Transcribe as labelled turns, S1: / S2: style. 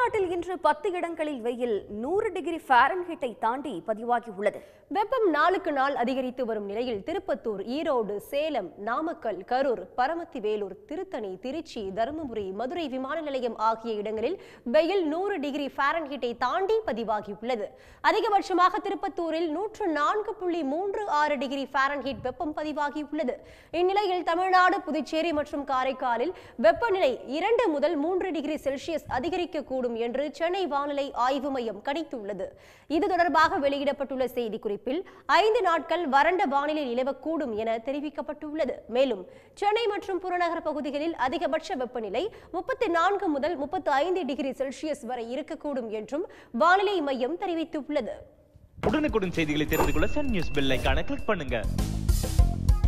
S1: தமிழ்நாட்டில் இன்று பத்து இடங்களில் வெயில் நூறு டிகிரி ஃபாரன்ஹீட்டை தாண்டி பதிவாகியுள்ளது
S2: வெப்பம் நாளுக்கு நாள் அதிகரித்து வரும் நிலையில் திருப்பத்தூர் ஈரோடு சேலம் நாமக்கல் கரூர் பரமத்தி வேலூர் திருத்தணி திருச்சி தருமபுரி மதுரை விமான நிலையம் ஆகிய இடங்களில் வெயில் நூறு டிகிரி ஃபாரன்ஹீட்டை தாண்டி பதிவாகியுள்ளது அதிகபட்சமாக திருப்பத்தூரில் நூற்று நான்கு புள்ளி மூன்று ஆறு டிகிரி ஃபாரன்ஹீட் வெப்பம் பதிவாகியுள்ளது இந்நிலையில் தமிழ்நாடு புதுச்சேரி மற்றும் காரைக்காலில் வெப்பநிலை இரண்டு முதல் மூன்று டிகிரி செல்சியஸ் அதிகரிக்கக்கூடும் என்று சென்னை வானிலை ஆய்வு மையம் கணித்துள்ளது இது தொடர்பாக வெளியிடப்பட்டுள்ள செய்திக்குறிப்பில் ஐந்து நாட்கள் வறண்ட வானிலை நிலவக்கூடும் என தெரிவிக்கப்பட்டுள்ளது மேலும் சென்னை மற்றும் புறநகர் பகுதிகளில் அதிகபட்ச வெப்பநிலை முப்பத்தி நான்கு முதல் முப்பத்தி ஐந்து டிகிரி செல்சியஸ் வரை இருக்கக்கூடும் என்றும் வானிலை மையம் தெரிவித்துள்ளது
S3: உடனுக்குடன் செய்திகளை தெரிந்து கொள்ள சன் நியூஸ் பெல் ஐகானை கிளிக் பண்ணுங்க